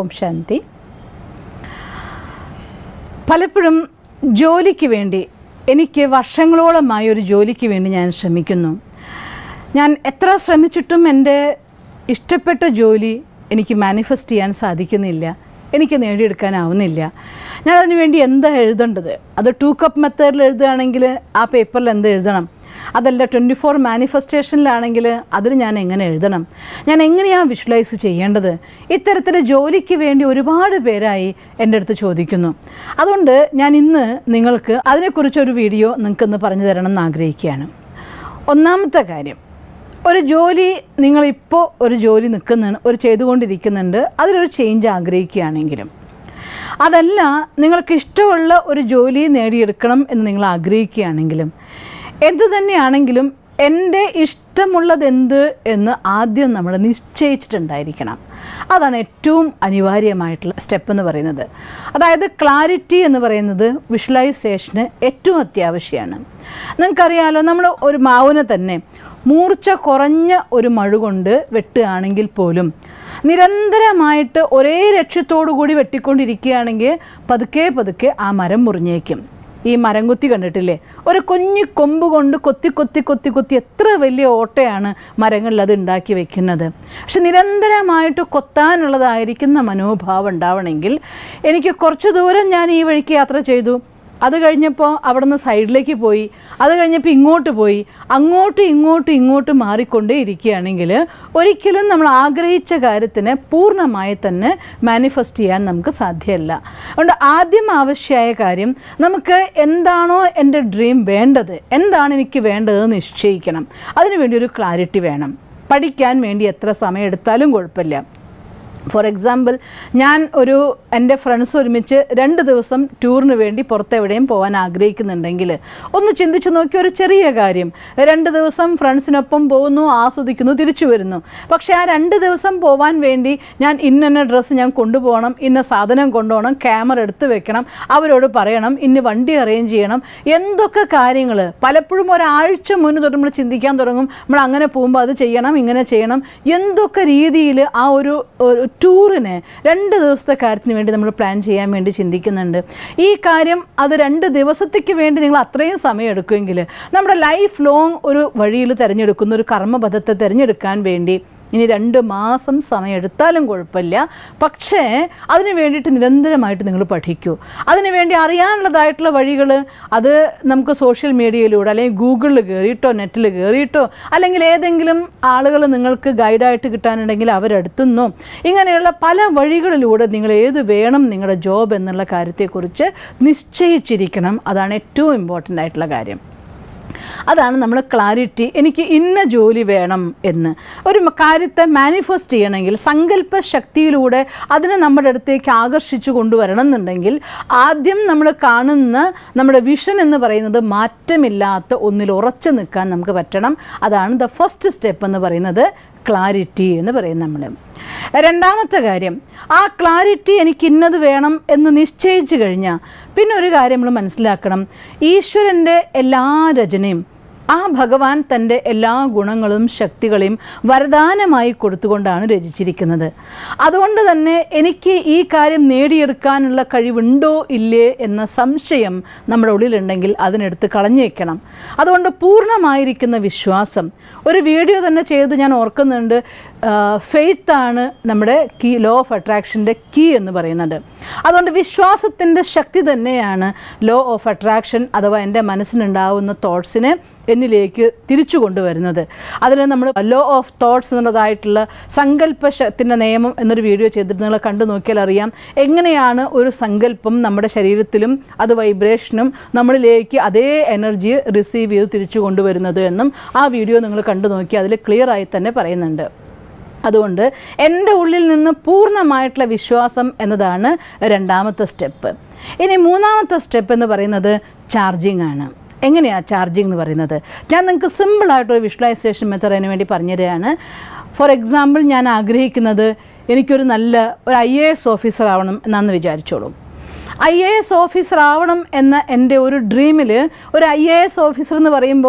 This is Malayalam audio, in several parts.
ഓം ശാന്തി പലപ്പോഴും ജോലിക്ക് വേണ്ടി എനിക്ക് വർഷങ്ങളോളമായി ഒരു ജോലിക്ക് വേണ്ടി ഞാൻ ശ്രമിക്കുന്നു ഞാൻ എത്ര ശ്രമിച്ചിട്ടും എൻ്റെ ഇഷ്ടപ്പെട്ട ജോലി എനിക്ക് മാനിഫെസ്റ്റ് ചെയ്യാൻ സാധിക്കുന്നില്ല എനിക്ക് നേടിയെടുക്കാനാവുന്നില്ല ഞാൻ അതിനു വേണ്ടി എന്താ എഴുതേണ്ടത് അത് ടു കപ്പ് മെത്തേഡിൽ എഴുതുകയാണെങ്കിൽ ആ പേപ്പറിൽ എന്ത് എഴുതണം അതല്ല ട്വൻറ്റി ഫോർ മാനിഫെസ്റ്റേഷനിലാണെങ്കിൽ അതിൽ ഞാൻ എങ്ങനെ എഴുതണം ഞാൻ എങ്ങനെയാണ് വിഷ്വലൈസ് ചെയ്യേണ്ടത് ഇത്തരത്തിൽ ജോലിക്ക് വേണ്ടി ഒരുപാട് പേരായി എൻ്റെ അടുത്ത് ചോദിക്കുന്നു അതുകൊണ്ട് ഞാൻ ഇന്ന് നിങ്ങൾക്ക് അതിനെക്കുറിച്ചൊരു വീഡിയോ നിങ്ങൾക്കിന്ന് പറഞ്ഞു തരണം എന്ന് ആഗ്രഹിക്കുകയാണ് ഒന്നാമത്തെ കാര്യം ഒരു ജോലി നിങ്ങളിപ്പോൾ ഒരു ജോലി നിൽക്കുന്നുണ്ട് ഒരു ചെയ്തുകൊണ്ടിരിക്കുന്നുണ്ട് അതിലൊരു ചേഞ്ച് ആഗ്രഹിക്കുകയാണെങ്കിലും അതല്ല നിങ്ങൾക്ക് ഇഷ്ടമുള്ള ഒരു ജോലി നേടിയെടുക്കണം എന്ന് നിങ്ങൾ ആഗ്രഹിക്കുകയാണെങ്കിലും എന്ത് തന്നെയാണെങ്കിലും എൻ്റെ ഇഷ്ടമുള്ളത് എന്ത് എന്ന് ആദ്യം നമ്മൾ നിശ്ചയിച്ചിട്ടുണ്ടായിരിക്കണം അതാണ് ഏറ്റവും അനിവാര്യമായിട്ടുള്ള സ്റ്റെപ്പ് എന്ന് പറയുന്നത് അതായത് ക്ലാരിറ്റി എന്ന് പറയുന്നത് വിഷ്വലൈസേഷന് ഏറ്റവും അത്യാവശ്യമാണ് നിങ്ങൾക്കറിയാലോ നമ്മൾ ഒരു മാവിനെ തന്നെ മൂർച്ച കുറഞ്ഞ ഒരു മഴ കൊണ്ട് വെട്ടുകയാണെങ്കിൽ പോലും നിരന്തരമായിട്ട് ഒരേ ലക്ഷ്യത്തോടു കൂടി വെട്ടിക്കൊണ്ടിരിക്കുകയാണെങ്കിൽ പതുക്കെ പതുക്കെ ആ മരം മുറിഞ്ഞേക്കും ഈ മരം കുത്തി കണ്ടിട്ടില്ലേ ഒരു കുഞ്ഞു കൊമ്പ് കൊണ്ട് കൊത്തി കൊത്തി കൊത്തി കൊത്തി എത്ര വലിയ ഓട്ടയാണ് മരങ്ങളിൽ അത് ഉണ്ടാക്കി വെക്കുന്നത് പക്ഷെ നിരന്തരമായിട്ട് കൊത്താനുള്ളതായിരിക്കുന്ന മനോഭാവം ഉണ്ടാവണമെങ്കിൽ എനിക്ക് കുറച്ച് ദൂരം ഞാൻ ഈ വഴിക്ക് യാത്ര ചെയ്തു അത് കഴിഞ്ഞപ്പോൾ അവിടുന്ന് സൈഡിലേക്ക് പോയി അത് കഴിഞ്ഞപ്പോൾ ഇങ്ങോട്ട് പോയി അങ്ങോട്ടും ഇങ്ങോട്ടും ഇങ്ങോട്ടും മാറിക്കൊണ്ടേ ഇരിക്കുകയാണെങ്കിൽ ഒരിക്കലും നമ്മൾ ആഗ്രഹിച്ച കാര്യത്തിന് പൂർണ്ണമായി തന്നെ മാനിഫെസ്റ്റ് ചെയ്യാൻ നമുക്ക് സാധ്യമല്ല അതുകൊണ്ട് ആദ്യം ആവശ്യമായ കാര്യം നമുക്ക് എന്താണോ എൻ്റെ ഡ്രീം വേണ്ടത് എന്താണ് എനിക്ക് വേണ്ടതെന്ന് നിശ്ചയിക്കണം അതിനുവേണ്ടി ഒരു ക്ലാരിറ്റി വേണം പഠിക്കാൻ വേണ്ടി എത്ര സമയം എടുത്താലും കുഴപ്പമില്ല ഫോർ എക്സാമ്പിൾ ഞാൻ ഒരു എൻ്റെ ഫ്രണ്ട്സ് ഒരുമിച്ച് രണ്ട് ദിവസം ടൂറിന് വേണ്ടി പുറത്തെവിടെയും പോകാൻ ആഗ്രഹിക്കുന്നുണ്ടെങ്കിൽ ഒന്ന് ചിന്തിച്ചു നോക്കിയ ഒരു ചെറിയ കാര്യം രണ്ട് ദിവസം ഫ്രണ്ട്സിനൊപ്പം പോകുന്നു ആസ്വദിക്കുന്നു തിരിച്ചു വരുന്നു പക്ഷേ ആ രണ്ട് ദിവസം പോകാൻ വേണ്ടി ഞാൻ ഇന്ന ഡ്രസ്സ് ഞാൻ കൊണ്ടുപോകണം ഇന്ന സാധനം കൊണ്ടുപോകണം ക്യാമറ എടുത്ത് വെക്കണം അവരോട് പറയണം ഇന്ന് വണ്ടി അറേഞ്ച് ചെയ്യണം എന്തൊക്കെ കാര്യങ്ങൾ പലപ്പോഴും ഒരാഴ്ച മുന്നേ തൊട്ട് നമ്മൾ ചിന്തിക്കാൻ തുടങ്ങും നമ്മൾ അങ്ങനെ പോകുമ്പോൾ അത് ചെയ്യണം ഇങ്ങനെ ചെയ്യണം എന്തൊക്കെ രീതിയിൽ ആ ഒരു ഒരു ടൂറിന് രണ്ട് ദിവസത്തെ കാര്യത്തിന് വേണ്ടി നമ്മൾ പ്ലാൻ ചെയ്യാൻ വേണ്ടി ചിന്തിക്കുന്നുണ്ട് ഈ കാര്യം അത് രണ്ട് ദിവസത്തേക്ക് വേണ്ടി നിങ്ങൾ അത്രയും സമയം എടുക്കുമെങ്കിൽ നമ്മുടെ ലൈഫ് ലോങ് ഒരു വഴിയിൽ തിരഞ്ഞെടുക്കുന്ന ഒരു കർമ്മപഥത്തെ തിരഞ്ഞെടുക്കാൻ വേണ്ടി ഇനി രണ്ട് മാസം സമയം എടുത്താലും കുഴപ്പമില്ല പക്ഷേ അതിന് വേണ്ടിയിട്ട് നിരന്തരമായിട്ട് നിങ്ങൾ പഠിക്കൂ അതിന് വേണ്ടി അറിയാനുള്ളതായിട്ടുള്ള വഴികൾ അത് നമുക്ക് സോഷ്യൽ മീഡിയയിലൂടെ അല്ലെങ്കിൽ ഗൂഗിളിൽ കയറിയിട്ടോ നെറ്റിൽ കയറിയിട്ടോ അല്ലെങ്കിൽ ഏതെങ്കിലും ആളുകൾ നിങ്ങൾക്ക് ഗൈഡായിട്ട് കിട്ടാനുണ്ടെങ്കിൽ അവരെടുത്തുന്നോ ഇങ്ങനെയുള്ള പല വഴികളിലൂടെ നിങ്ങൾ ഏത് വേണം നിങ്ങളുടെ ജോബ് എന്നുള്ള കാര്യത്തെക്കുറിച്ച് നിശ്ചയിച്ചിരിക്കണം അതാണ് ഏറ്റവും ഇമ്പോർട്ടൻ്റ് ആയിട്ടുള്ള കാര്യം അതാണ് നമ്മൾ ക്ലാരിറ്റി എനിക്ക് ഇന്ന ജോലി വേണം എന്ന് ഒരു മ- കാര്യത്തെ മാനിഫെസ്റ്റ് ചെയ്യണമെങ്കിൽ സങ്കല്പ ശക്തിയിലൂടെ അതിനെ നമ്മുടെ അടുത്തേക്ക് ആകർഷിച്ചു കൊണ്ടുവരണം എന്നുണ്ടെങ്കിൽ ആദ്യം നമ്മൾ കാണുന്ന നമ്മുടെ വിഷൻ എന്ന് പറയുന്നത് മാറ്റമില്ലാത്ത ഒന്നിൽ ഉറച്ചു നിൽക്കാൻ നമുക്ക് പറ്റണം അതാണ് ദ ഫസ്റ്റ് സ്റ്റെപ്പ് എന്ന് പറയുന്നത് ക്ലാരിറ്റി എന്ന് പറയും നമ്മൾ രണ്ടാമത്തെ കാര്യം ആ ക്ലാരിറ്റി എനിക്ക് ഇന്നത് വേണം എന്ന് നിശ്ചയിച്ചു കഴിഞ്ഞാൽ പിന്നെ ഒരു കാര്യം നമ്മൾ മനസ്സിലാക്കണം ഈശ്വരൻ്റെ എല്ലാ രചനയും ആ ഭഗവാൻ തൻ്റെ എല്ലാ ഗുണങ്ങളും ശക്തികളെയും വരദാനമായി കൊടുത്തുകൊണ്ടാണ് രചിച്ചിരിക്കുന്നത് അതുകൊണ്ട് തന്നെ എനിക്ക് ഈ കാര്യം നേടിയെടുക്കാനുള്ള കഴിവുണ്ടോ ഇല്ലേ എന്ന സംശയം നമ്മുടെ ഉള്ളിലുണ്ടെങ്കിൽ അതിനെടുത്ത് കളഞ്ഞേക്കണം അതുകൊണ്ട് പൂർണ്ണമായിരിക്കുന്ന വിശ്വാസം ഒരു വീഡിയോ തന്നെ ചെയ്ത് ഞാൻ ഓർക്കുന്നുണ്ട് ഫെയ്ത്ത് ആണ് നമ്മുടെ കീ ലോ ഓഫ് അട്രാക്ഷൻ്റെ കീ എന്ന് പറയുന്നത് അതുകൊണ്ട് വിശ്വാസത്തിൻ്റെ ശക്തി തന്നെയാണ് ലോ ഓഫ് അട്രാക്ഷൻ അഥവാ എൻ്റെ മനസ്സിനുണ്ടാവുന്ന തോട്ട്സിനെ എന്നിലേക്ക് തിരിച്ചു കൊണ്ടുവരുന്നത് അതിൽ നമ്മൾ ലോ ഓഫ് തോട്ട്സ് എന്നുള്ളതായിട്ടുള്ള സങ്കല്പത്തിൻ്റെ നിയമം എന്നൊരു വീഡിയോ ചെയ്തിട്ട് നിങ്ങൾ കണ്ടു നോക്കിയാൽ അറിയാം എങ്ങനെയാണ് ഒരു സങ്കല്പം നമ്മുടെ ശരീരത്തിലും അത് വൈബ്രേഷനും നമ്മളിലേക്ക് അതേ എനർജി റിസീവ് ചെയ്ത് തിരിച്ചു കൊണ്ടുവരുന്നത് എന്നും ആ വീഡിയോ നിങ്ങൾ കണ്ടു നോക്കി അതിൽ ക്ലിയർ ആയി തന്നെ പറയുന്നുണ്ട് അതുകൊണ്ട് എൻ്റെ ഉള്ളിൽ നിന്ന് പൂർണ്ണമായിട്ടുള്ള വിശ്വാസം എന്നതാണ് രണ്ടാമത്തെ സ്റ്റെപ്പ് ഇനി മൂന്നാമത്തെ സ്റ്റെപ്പ് എന്ന് പറയുന്നത് ചാർജിങ് ആണ് എങ്ങനെയാണ് ചാർജിങ് എന്ന് പറയുന്നത് ഞാൻ നിങ്ങൾക്ക് സിമ്പിളായിട്ടൊരു വിഷ്വലൈസേഷൻ മെത്തേഡിന് വേണ്ടി പറഞ്ഞുതരികയാണ് ഫോർ എക്സാമ്പിൾ ഞാൻ ആഗ്രഹിക്കുന്നത് എനിക്കൊരു നല്ല ഒരു ഐ എ എസ് ഓഫീസർ ആവണം എന്നാണെന്ന് വിചാരിച്ചോളൂ ഐ എ എസ് ഓഫീസർ ആവണം എന്ന എൻ്റെ ഒരു ഡ്രീമിൽ ഒരു ഐ എ എസ് ഓഫീസർ എന്ന് പറയുമ്പോൾ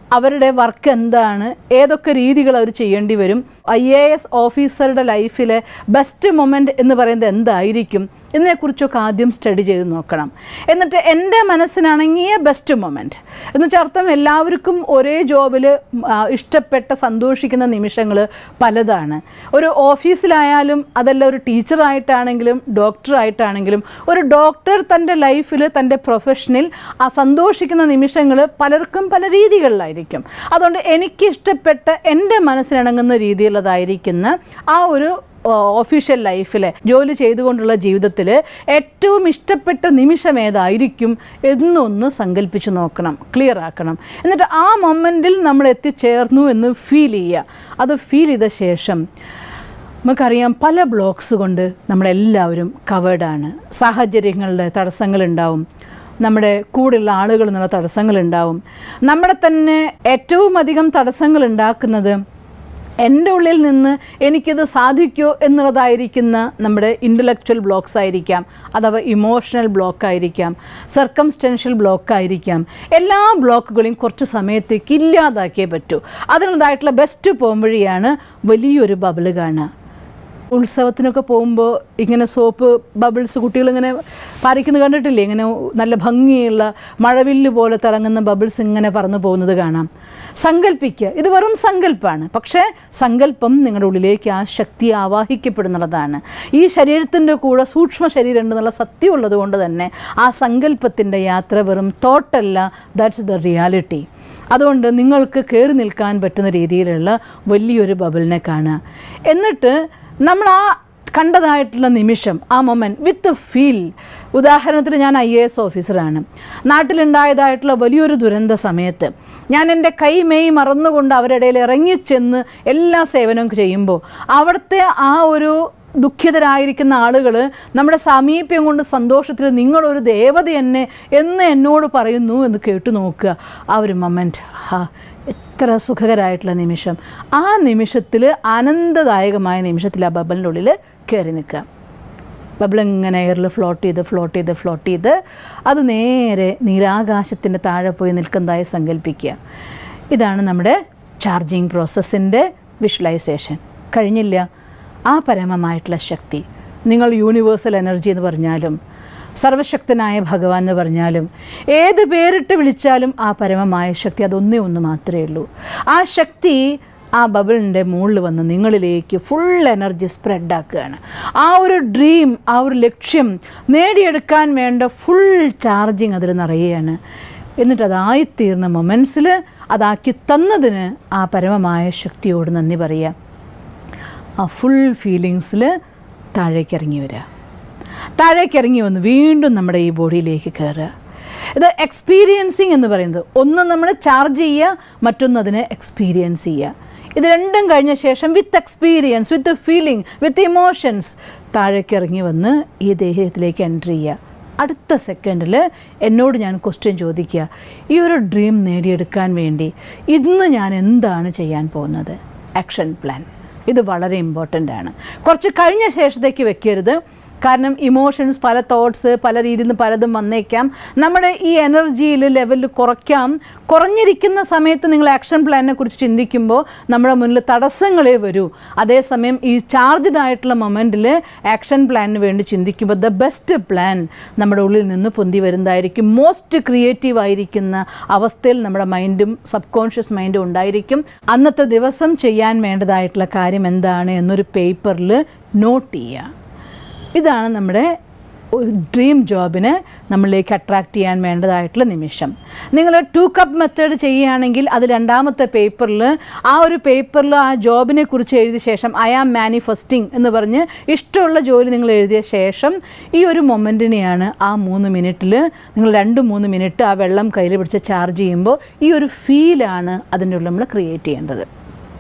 അവരുടെ വർക്ക് എന്താണ് ഏതൊക്കെ രീതികൾ അവർ ചെയ്യേണ്ടി വരും ഐ എ എസ് ഓഫീസറുടെ ലൈഫിലെ ബെസ്റ്റ് മൊമെൻ്റ് എന്ന് പറയുന്നത് എന്തായിരിക്കും ഇതിനെക്കുറിച്ചൊക്കെ ആദ്യം സ്റ്റഡി ചെയ്ത് നോക്കണം എന്നിട്ട് എൻ്റെ മനസ്സിനാണെങ്കിൽ ബെസ്റ്റ് മൊമെൻറ്റ് എന്ന് വെച്ചാൽ അർത്ഥം എല്ലാവർക്കും ഒരേ ജോബിൽ ഇഷ്ടപ്പെട്ട സന്തോഷിക്കുന്ന നിമിഷങ്ങൾ പലതാണ് ഒരു ഓഫീസിലായാലും അതല്ല ഒരു ടീച്ചറായിട്ടാണെങ്കിലും ഡോക്ടറായിട്ടാണെങ്കിലും ഒരു ഡോക്ടർ തൻ്റെ ലൈഫിൽ തൻ്റെ പ്രൊഫഷനിൽ ആ സന്തോഷിക്കുന്ന നിമിഷങ്ങൾ പലർക്കും പല രീതികളിലായിരിക്കും അതുകൊണ്ട് എനിക്കിഷ്ടപ്പെട്ട എൻ്റെ മനസ്സിനിണങ്ങുന്ന രീതിയിലുള്ളതായിരിക്കുന്ന ആ ഒരു ഒഫീഷ്യൽ ലൈഫിൽ ജോലി ചെയ്തുകൊണ്ടുള്ള ജീവിതത്തിൽ ഏറ്റവും ഇഷ്ടപ്പെട്ട നിമിഷം ഏതായിരിക്കും എന്നൊന്ന് സങ്കല്പിച്ച് നോക്കണം ക്ലിയർ ആക്കണം എന്നിട്ട് ആ മൊമെൻറ്റിൽ നമ്മൾ എത്തിച്ചേർന്നു എന്ന് ഫീൽ ചെയ്യുക അത് ഫീൽ ചെയ്ത ശേഷം നമുക്കറിയാം പല ബ്ലോക്സ് കൊണ്ട് നമ്മളെല്ലാവരും കവേർഡാണ് സാഹചര്യങ്ങളുടെ തടസ്സങ്ങളുണ്ടാവും നമ്മുടെ കൂടെയുള്ള ആളുകൾ എന്നുള്ള തടസ്സങ്ങളുണ്ടാവും നമ്മുടെ തന്നെ ഏറ്റവും അധികം തടസ്സങ്ങൾ ഉണ്ടാക്കുന്നത് എൻ്റെ ഉള്ളിൽ നിന്ന് എനിക്കിത് സാധിക്കുമോ എന്നുള്ളതായിരിക്കുന്ന നമ്മുടെ ഇൻ്റലക്ച്വൽ ബ്ലോക്സ് ആയിരിക്കാം അഥവാ ഇമോഷണൽ ബ്ലോക്ക് ആയിരിക്കാം സർക്കംസ്റ്റൻഷ്യൽ ബ്ലോക്ക് ആയിരിക്കാം എല്ലാ ബ്ലോക്കുകളെയും കുറച്ച് സമയത്തേക്ക് ഇല്ലാതാക്കിയേ പറ്റൂ അതിനുള്ളതായിട്ടുള്ള ബെസ്റ്റ് പോകുമ്പോഴാണ് വലിയൊരു ബബിള് കാണുക ഉത്സവത്തിനൊക്കെ പോകുമ്പോൾ ഇങ്ങനെ സോപ്പ് ബബിൾസ് കുട്ടികളിങ്ങനെ പാരിക്കുന്നത് കണ്ടിട്ടില്ലേ ഇങ്ങനെ നല്ല ഭംഗിയുള്ള മഴവില്ല് പോലെ തിളങ്ങുന്ന ബബിൾസ് ഇങ്ങനെ പറന്നു പോകുന്നത് കാണാം സങ്കല്പിക്കുക ഇത് വെറും സങ്കല്പമാണ് പക്ഷേ സങ്കല്പം നിങ്ങളുടെ ഉള്ളിലേക്ക് ആ ശക്തി ആവാഹിക്കപ്പെടുന്നുള്ളതാണ് ഈ ശരീരത്തിൻ്റെ കൂടെ സൂക്ഷ്മ ശരീരം ഉണ്ടെന്നുള്ള സത്യം ഉള്ളത് കൊണ്ട് തന്നെ ആ സങ്കല്പത്തിൻ്റെ യാത്ര വെറും തോട്ടല്ല ദാറ്റ്സ് ദ റിയാലിറ്റി അതുകൊണ്ട് നിങ്ങൾക്ക് കയറി നിൽക്കാൻ പറ്റുന്ന രീതിയിലുള്ള വലിയൊരു ബബിളിനെ കാണുക എന്നിട്ട് നമ്മൾ ആ കണ്ടതായിട്ടുള്ള നിമിഷം ആ മൊമെൻറ്റ് വിത്ത് ഫീൽ ഉദാഹരണത്തിന് ഞാൻ ഐ എ എസ് ഓഫീസറാണ് നാട്ടിലുണ്ടായതായിട്ടുള്ള വലിയൊരു ദുരന്ത സമയത്ത് ഞാൻ എൻ്റെ കൈ മെയ് മറന്നുകൊണ്ട് അവരുടെ ഇടയിൽ ഇറങ്ങിച്ചെന്ന് എല്ലാ സേവനവും ചെയ്യുമ്പോൾ അവിടുത്തെ ആ ഒരു ദുഃഖിതരായിരിക്കുന്ന ആളുകൾ നമ്മുടെ സാമീപ്യം കൊണ്ട് സന്തോഷത്തിൽ നിങ്ങളൊരു ദേവത എന്നെ എന്ന് എന്നോട് പറയുന്നു എന്ന് കേട്ടു നോക്കുക ആ ഒരു മൊമെൻറ്റ് ഹാ എത്ര സുഖകരമായിട്ടുള്ള നിമിഷം ആ നിമിഷത്തിൽ ആനന്ദദായകമായ നിമിഷത്തിൽ ആ ബബലിൻ്റെ ഉള്ളിൽ കയറി നിൽക്കുക ബബിൾ ഇങ്ങനെ എയറിൽ ഫ്ലോട്ട് ചെയ്ത് ഫ്ലോട്ട് ചെയ്ത് ഫ്ലോട്ട് ചെയ്ത് അത് നേരെ നീരാകാശത്തിൻ്റെ താഴെ പോയി നിൽക്കുന്നതായി സങ്കല്പിക്കുക ഇതാണ് നമ്മുടെ ചാർജിങ് പ്രോസസ്സിൻ്റെ വിഷ്വലൈസേഷൻ കഴിഞ്ഞില്ല ആ പരമമായിട്ടുള്ള ശക്തി നിങ്ങൾ യൂണിവേഴ്സൽ എനർജി എന്ന് പറഞ്ഞാലും സർവശക്തനായ ഭഗവാൻ എന്ന് പറഞ്ഞാലും ഏത് പേരിട്ട് വിളിച്ചാലും ആ പരമമായ ശക്തി അതൊന്നേ ഒന്ന് മാത്രമേ ഉള്ളൂ ആ ശക്തി ആ ബബിളിൻ്റെ മുകളിൽ വന്ന് നിങ്ങളിലേക്ക് ഫുൾ എനർജി സ്പ്രെഡാക്കുകയാണ് ആ ഒരു ഡ്രീം ആ ഒരു ലക്ഷ്യം നേടിയെടുക്കാൻ വേണ്ട ഫുൾ ചാർജിങ് അതിൽ നിറയുകയാണ് എന്നിട്ട് അതായിത്തീർന്ന മൊമെൻസിൽ അതാക്കി തന്നതിന് ആ പരമമായ ശക്തിയോട് നന്ദി പറയുക ആ ഫുൾ ഫീലിങ്സിൽ താഴേക്ക് ഇറങ്ങി വരിക താഴേക്ക് ഇറങ്ങി വന്ന് വീണ്ടും നമ്മുടെ ഈ ബോഡിയിലേക്ക് കയറുക ഇത് എക്സ്പീരിയൻസിങ് എന്ന് പറയുന്നത് ഒന്ന് നമ്മൾ ചാർജ് ചെയ്യുക മറ്റൊന്ന് അതിനെ എക്സ്പീരിയൻസ് ചെയ്യുക ഇത് രണ്ടും കഴിഞ്ഞ ശേഷം with experience with feeling with emotions താഴേക്ക് ഇറങ്ങി വന്ന് ഈ ദേഹത്തിലേക്ക് എൻട്രി ചെയ്യുക അടുത്ത സെക്കൻഡിൽ എന്നോട് ഞാൻ ക്വസ്റ്റ്യൻ ചോദിക്കുക ഈ ഒരു ഡ്രീം നേടിയെടുക്കാൻ വേണ്ടി ഇന്ന് ഞാൻ എന്താണ് ചെയ്യാൻ പോകുന്നത് ആക്ഷൻ പ്ലാൻ ഇത് വളരെ ഇമ്പോർട്ടൻ്റ് ആണ് കുറച്ച് കഴിഞ്ഞ ശേഷത്തേക്ക് വെക്കരുത് കാരണം ഇമോഷൻസ് പല തോട്ട്സ് പല രീതിയിൽ നിന്ന് പലതും വന്നേക്കാം നമ്മുടെ ഈ എനർജിയിൽ ലെവലിൽ കുറയ്ക്കാം കുറഞ്ഞിരിക്കുന്ന സമയത്ത് നിങ്ങൾ ആക്ഷൻ പ്ലാനിനെ കുറിച്ച് ചിന്തിക്കുമ്പോൾ നമ്മുടെ മുന്നിൽ തടസ്സങ്ങളേ വരൂ അതേസമയം ഈ ചാർജ്ഡ് ആയിട്ടുള്ള മൊമെൻറ്റിൽ ആക്ഷൻ പ്ലാനിന് വേണ്ടി ചിന്തിക്കുമ്പോൾ ദ ബെസ്റ്റ് പ്ലാൻ നമ്മുടെ ഉള്ളിൽ നിന്ന് പൊന്തി വരുന്നതായിരിക്കും മോസ്റ്റ് ക്രിയേറ്റീവ് ആയിരിക്കുന്ന അവസ്ഥയിൽ നമ്മുടെ മൈൻഡും സബ് കോൺഷ്യസ് മൈൻഡും ഉണ്ടായിരിക്കും അന്നത്തെ ദിവസം ചെയ്യാൻ വേണ്ടതായിട്ടുള്ള കാര്യം എന്താണ് എന്നൊരു പേപ്പറിൽ നോട്ട് ചെയ്യുക ഇതാണ് നമ്മുടെ ഡ്രീം ജോബിന് നമ്മളിലേക്ക് അട്രാക്റ്റ് ചെയ്യാൻ വേണ്ടതായിട്ടുള്ള നിമിഷം നിങ്ങൾ ടു കപ്പ് മെത്തേഡ് ചെയ്യുകയാണെങ്കിൽ അത് രണ്ടാമത്തെ പേപ്പറിൽ ആ ഒരു പേപ്പറിൽ ആ ജോബിനെ കുറിച്ച് എഴുതിയ ശേഷം ഐ ആം മാനിഫെസ്റ്റിംഗ് എന്ന് പറഞ്ഞ് ഇഷ്ടമുള്ള ജോലി നിങ്ങൾ എഴുതിയ ശേഷം ഈ ഒരു മൊമെൻറ്റിനെയാണ് ആ മൂന്ന് മിനിറ്റിൽ നിങ്ങൾ രണ്ട് മൂന്ന് മിനിറ്റ് ആ വെള്ളം കയ്യിൽ പിടിച്ച് ചാർജ് ചെയ്യുമ്പോൾ ഈ ഒരു ഫീലാണ് അതിൻ്റെ ഉള്ളിൽ നമ്മൾ ക്രിയേറ്റ് ചെയ്യേണ്ടത്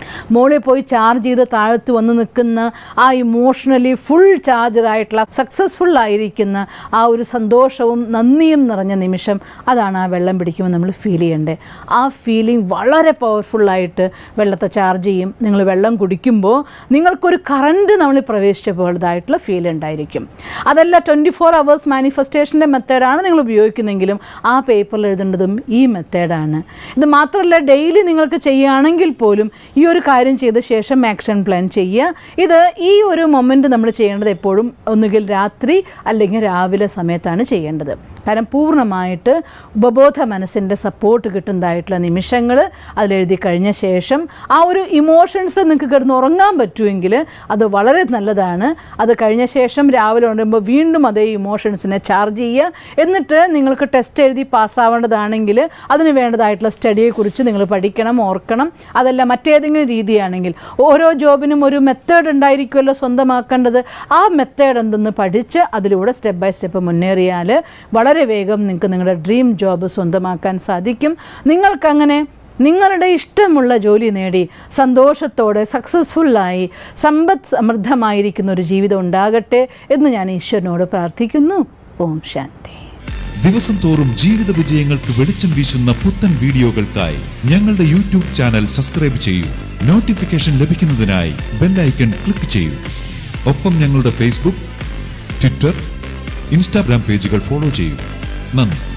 മോളിൽ പോയി ചാർജ് ചെയ്ത് താഴത്ത് വന്ന് നിൽക്കുന്ന ആ ഇമോഷണലി ഫുൾ ചാർജറായിട്ടുള്ള സക്സസ്ഫുൾ ആയിരിക്കുന്ന ആ ഒരു സന്തോഷവും നന്ദിയും നിറഞ്ഞ നിമിഷം അതാണ് ആ വെള്ളം പിടിക്കുമ്പോൾ നമ്മൾ ഫീൽ ചെയ്യേണ്ടത് ആ ഫീലിംഗ് വളരെ പവർഫുള്ളായിട്ട് വെള്ളത്തെ ചാർജ് ചെയ്യും നിങ്ങൾ വെള്ളം കുടിക്കുമ്പോൾ നിങ്ങൾക്കൊരു കറണ്ട് നമ്മൾ പ്രവേശിച്ച പോലതായിട്ടുള്ള ഫീൽ ഉണ്ടായിരിക്കും അതല്ല ട്വൻറ്റി ഫോർ അവേഴ്സ് മാനിഫെസ്റ്റേഷൻ്റെ മെത്തേഡാണ് നിങ്ങൾ ഉപയോഗിക്കുന്നതെങ്കിലും ആ പേപ്പറിൽ എഴുതേണ്ടതും ഈ മെത്തേഡാണ് ഇത് മാത്രമല്ല ഡെയിലി നിങ്ങൾക്ക് ചെയ്യുകയാണെങ്കിൽ പോലും ഈ ഒരു കാര്യം ചെയ്ത ശേഷം ആക്ഷൻ പ്ലാൻ ചെയ്യുക ഇത് ഈ ഒരു മൊമെൻറ്റ് നമ്മൾ ചെയ്യേണ്ടത് എപ്പോഴും ഒന്നുകിൽ രാത്രി അല്ലെങ്കിൽ രാവിലെ സമയത്താണ് ചെയ്യേണ്ടത് കാരണം പൂർണ്ണമായിട്ട് ഉപബോധ മനസ്സിൻ്റെ സപ്പോർട്ട് കിട്ടുന്നതായിട്ടുള്ള നിമിഷങ്ങൾ അതിലെഴുതി കഴിഞ്ഞ ശേഷം ആ ഒരു ഇമോഷൻസ് നിങ്ങൾക്ക് കിടന്ന് ഉറങ്ങാൻ പറ്റുമെങ്കിൽ അത് വളരെ നല്ലതാണ് അത് കഴിഞ്ഞ ശേഷം രാവിലെ ഉണരുമ്പോൾ വീണ്ടും അതേ ഇമോഷൻസിനെ ചാർജ് ചെയ്യുക എന്നിട്ട് നിങ്ങൾക്ക് ടെസ്റ്റ് എഴുതി പാസ്സാവേണ്ടതാണെങ്കിൽ അതിന് വേണ്ടതായിട്ടുള്ള സ്റ്റഡിയെക്കുറിച്ച് നിങ്ങൾ പഠിക്കണം ഓർക്കണം അതല്ല മറ്റേതെങ്കിലും രീതിയാണെങ്കിൽ ഓരോ ജോബിനും ഒരു മെത്തേഡ് ഉണ്ടായിരിക്കുമല്ലോ സ്വന്തമാക്കേണ്ടത് ആ മെത്തേഡ് എന്തെന്ന് പഠിച്ച് അതിലൂടെ സ്റ്റെപ്പ് ബൈ സ്റ്റെപ്പ് മുന്നേറിയാൽ വളരെ വേഗം നിങ്ങൾക്ക് നിങ്ങളുടെ ഡ്രീം ജോബ് സ്വന്തമാക്കാൻ സാധിക്കും നിങ്ങൾക്കങ്ങനെ നിങ്ങളുടെ ഇഷ്ടമുള്ള ജോലി നേടി സന്തോഷത്തോടെ സക്സസ്ഫുള്ളായി സമ്പദ് സമൃദ്ധമായിരിക്കുന്ന ഒരു ജീവിതം ഉണ്ടാകട്ടെ എന്ന് ഞാൻ ഈശ്വരനോട് പ്രാർത്ഥിക്കുന്നു ഓം ശാന്തി ദിവസം തോറും ജീവിത വിജയങ്ങൾക്ക് വെളിച്ചം വീശുന്ന പുത്തൻ വീഡിയോകൾക്കായി ഞങ്ങളുടെ യൂട്യൂബ് ചാനൽ സബ്സ്ക്രൈബ് ചെയ്യൂ നോട്ടിഫിക്കേഷൻ ലഭിക്കുന്നതിനായി ബെല്ലൈക്കൺ ക്ലിക്ക് ചെയ്യൂ ഒപ്പം ഞങ്ങളുടെ ഫേസ്ബുക്ക് ട്വിറ്റർ ഇൻസ്റ്റാഗ്രാം പേജുകൾ ഫോളോ ചെയ്യൂ നന്ദി